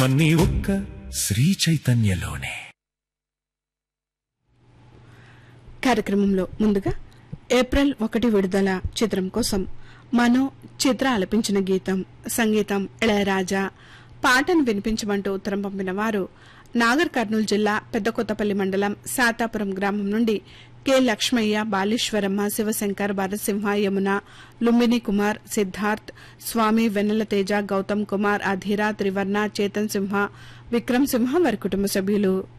జన్మన్నీ ఒక్క శ్రీ చైతన్యలోనే కార్యక్రమంలో ముందుగా ఏప్రిల్ ఒకటి విడుదల చిత్రం కోసం మనో చిత్ర ఆలపించిన గీతం సంగీతం ఇళయరాజా పాటను వినిపించమంటూ ఉత్తరం పంపిన వారు నాగర్ కర్నూలు జిల్లా పెద్దకొత్తపల్లి మండలం శాతాపురం గ్రామం నుండి కె లక్ష్మయ్య బాలీశ్వరమ్మ శివశంకర్ భరసింహ యమున లుంబిని కుమార్ సిద్ధార్థ్ స్వామి వెన్నెల తేజ గౌతమ్ కుమార్ అధీర త్రివర్ణ చేతన్ సింహ విక్రమ్ సింహ వారి కుటుంబ సభ్యులు